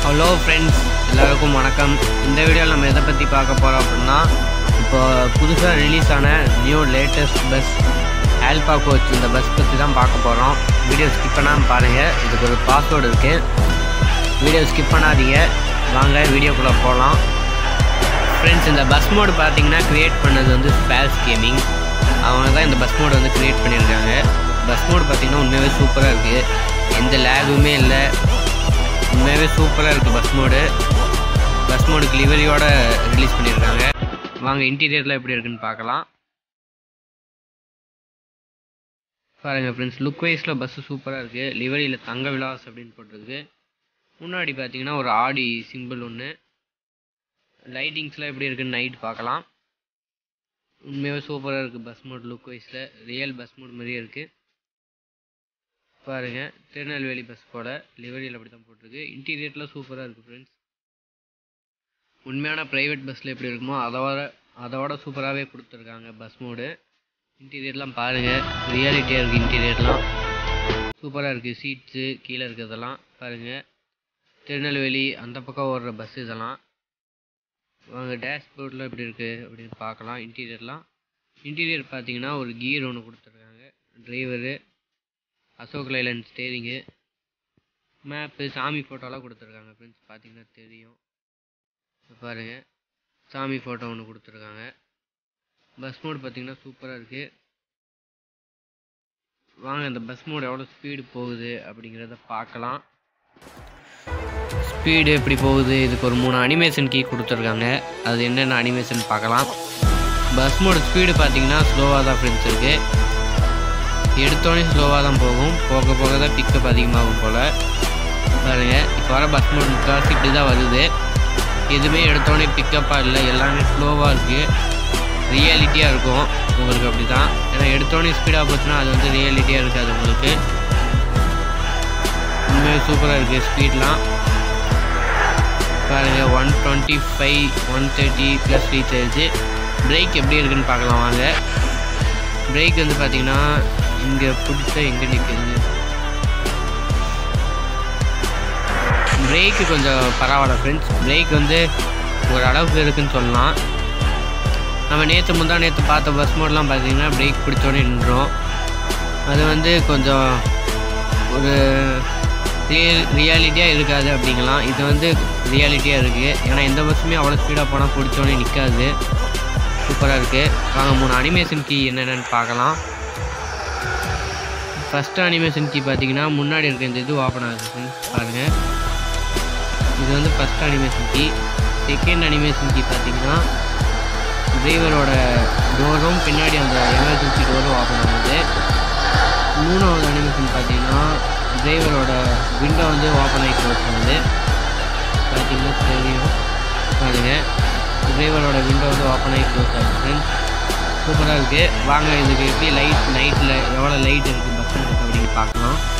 hello friends எல்லாருக்கும் வணக்கம் இந்த வீடியோவில் நம்ம எதை பற்றி பார்க்க போகிறோம் அப்படின்னா இப்போ புதுசாக ரிலீஸ் ஆன new latest bus alpha coach இந்த பஸ் பற்றி தான் பார்க்க போகிறோம் வீடியோ ஸ்கிப் பண்ணாமல் பாருங்கள் இதுக்கு ஒரு பாஸ்வேர்டு இருக்குது வீடியோ ஸ்கிப் பண்ணாதீங்க வாங்க வீடியோக்குள்ளே போகலாம் ஃப்ரெண்ட்ஸ் இந்த பஸ் மோடு பார்த்தீங்கன்னா க்ரியேட் பண்ணது வந்து ஸ்பேஸ் கேமிங் அவங்க தான் இந்த பஸ் மோடு வந்து க்ரியேட் பண்ணியிருக்காங்க பஸ் மோடு பார்த்தீங்கன்னா உண்மையாகவே சூப்பராக இருக்குது எந்த லேகுமே இல்லை உண்மையாகவே சூப்பராக இருக்குது பஸ் மோடு பஸ் மோடுக்கு லிவரியோட ரிலீஸ் பண்ணியிருக்காங்க வாங்க இன்டீரியரில் எப்படி இருக்குன்னு பார்க்கலாம் பாருங்கள் ஃப்ரெண்ட்ஸ் லுக் வைஸில் பஸ்ஸு சூப்பராக இருக்குது லிவரியில் தங்க விலாஸ் அப்படின்னு போட்டிருக்கு முன்னாடி பார்த்தீங்கன்னா ஒரு ஆடி சிம்பிள் ஒன்று லைட்டிங்ஸ்லாம் எப்படி இருக்குன்னு நைட் பார்க்கலாம் உண்மையாகவே சூப்பராக இருக்குது பஸ் மோட் லுக் வைஸில் ரியல் பஸ் மோட் மாதிரியே இருக்குது பாருங்கள் திருநெல்வேலி பஸ் போல் லிவரியில் அப்படி தான் போட்டிருக்கு இன்டீரியர்லாம் சூப்பராக இருக்குது ஃப்ரெண்ட்ஸ் உண்மையான ப்ரைவேட் பஸ்ஸில் எப்படி இருக்குமோ அதோட அதோட சூப்பராகவே கொடுத்துருக்காங்க பஸ் மோடு இன்டீரியர்லாம் பாருங்கள் ரியாலிட்டியாக இருக்குது இன்டீரியர்லாம் சூப்பராக இருக்குது சீட்ஸு கீழே இருக்கிறதெல்லாம் பாருங்கள் திருநெல்வேலி அந்த பக்கம் ஓடுற பஸ் இதெல்லாம் வாங்க டேஷ்போர்டில் எப்படி இருக்குது அப்படின்னு பார்க்கலாம் இன்டீரியர்லாம் இன்டீரியர் பார்த்தீங்கன்னா ஒரு கியர் ஒன்று கொடுத்துருக்காங்க driver Ashok Leyland steering map சாமி ஃபோட்டோலாம் கொடுத்துருக்காங்க ஃப்ரெண்ட்ஸ் பார்த்தீங்கன்னா தெரியும் பாருங்கள் சாமி ஃபோட்டோ ஒன்று கொடுத்துருக்காங்க பஸ் மோடு பார்த்தீங்கன்னா சூப்பராக இருக்குது வாங்க இந்த பஸ் மோடு எவ்வளோ ஸ்பீடு போகுது அப்படிங்கிறத பார்க்கலாம் ஸ்பீடு எப்படி போகுது இதுக்கு ஒரு மூணு அனிமேஷன் கீ கொடுத்துருக்காங்க அது என்னென்ன அனிமேஷன் பார்க்கலாம் பஸ் மோடு ஸ்பீடு பார்த்தீங்கன்னா ஸ்லோவாக தான் ஃப்ரெண்ட்ஸ் இருக்குது எடுத்தோடனே ஸ்லோவாக தான் போகும் போக போக தான் பிக்கப் அதிகமாகும் போல் பாருங்கள் இப்போ வர பஸ் மோட் முக்கால்வாசி இப்படி தான் வருது எதுவுமே எடுத்தோடனே பிக்கப்பாக இல்லை எல்லாமே ஸ்லோவாக இருக்குது ரியாலிட்டியாக இருக்கும் உங்களுக்கு அப்படி தான் ஏன்னா எடுத்தோடனே ஸ்பீடாக போச்சுன்னா அது வந்து ரியாலிட்டியாக இருக்காது உங்களுக்கு உண்மையாக சூப்பராக இருக்குது ஸ்பீட்லாம் பாருங்கள் one twenty five one thirty plus reach ஆயிடுச்சு பிரேக் எப்படி இருக்குன்னு பார்க்கலாம் வாங்க பிரேக் வந்து பார்த்தீங்கன்னா இங்கே பிடிச்சா எங்கே நிற்குது பிரேக்கு கொஞ்சம் பரவாயில்ல ஃப்ரெண்ட்ஸ் பிரேக் வந்து ஒரு அளவுக்கு இருக்குன்னு சொல்லலாம் நம்ம நேற்று முந்தா நேற்று பார்த்த பஸ் மோட்லாம் பார்த்தீங்கன்னா பிரேக் பிடிச்சோடனே நின்றோம் அது வந்து கொஞ்சம் ஒரு ரியல் ரியாலிட்டியாக இருக்காது அப்படிங்கலாம் இது வந்து ரியாலிட்டியாக இருக்குது ஏன்னா எந்த பஸ்ஸுமே அவ்வளோ ஸ்பீடாக போனால் பிடிச்சோடனே நிற்காது சூப்பராக இருக்குது வாங்க மூணு அனிமேஷன் கீ என்னென்னு பார்க்கலாம் ஃபஸ்ட்டு அனிமேஷன் கீ பார்த்தீங்கன்னா முன்னாடி இருக்க இந்த இது ஓப்பன் ஆகுது பாருங்கள் இது வந்து first animation key second animation key பார்த்தீங்கன்னா டிரைவரோட டோரும் பின்னாடி அந்த எமர்ஜென்சி டோரும் ஓப்பன் ஆகுது மூணாவது அனிமேஷன் பார்த்தீங்கன்னா டிரைவரோட விண்டோ வந்து ஓப்பன் ஆகி க்ளோஸ் பண்ணுது பார்த்தீங்கன்னா தெரியும் பாருங்கள் டிரைவரோட விண்டோ வந்து ஓப்பன் ஆகி க்ளோஸ் ஆகுது ஃப்ரெண்ட்ஸ் சூப்பராக இருக்குது வாங்க இதுக்கு எப்படி லைட் நைட்டில் எவ்வளோ லைட் இருக்குது பஸ் அப்படின்னு பார்க்கலாம்